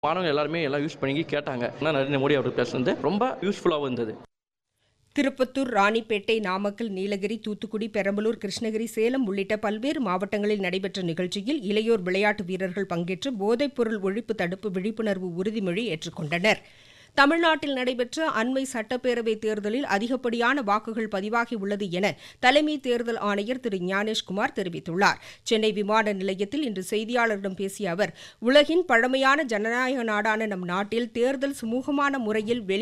மாணவங்க எல்லாருமே எல்லாம் யூஸ் பண்ணி கேட்டாங்க ஆனால் நரேந்திர மோடி அவர் பேசுனது ரொம்ப யூஸ்ஃபுல்லாகவும் இருந்தது திருப்பத்தூர் ராணிப்பேட்டை நாமக்கல் நீலகிரி தூத்துக்குடி பெரம்பலூர் கிருஷ்ணகிரி சேலம் உள்ளிட்ட பல்வேறு மாவட்டங்களில் நடைபெற்ற நிகழ்ச்சியில் இளையோர் விளையாட்டு வீரர்கள் பங்கேற்று போதைப்பொருள் ஒழிப்பு தடுப்பு விழிப்புணர்வு உறுதிமொழி ஏற்றுக்கொண்டனர் தமிழ்நாட்டில் நடைபெற்ற அண்மை சட்டப்பேரவைத் தேர்தலில் அதிகப்படியான வாக்குகள் பதிவாகி உள்ளது என தலைமை தேர்தல் ஆணையர் திரு ஞானேஷ்குமார் தெரிவித்துள்ளார் சென்னை விமான நிலையத்தில் இன்று செய்தியாளர்களிடம் பேசிய அவர் உலகின் பழமையான ஜனநாயக நாடான நம் நாட்டில் தேர்தல் சுமூகமான முறையில் வெளி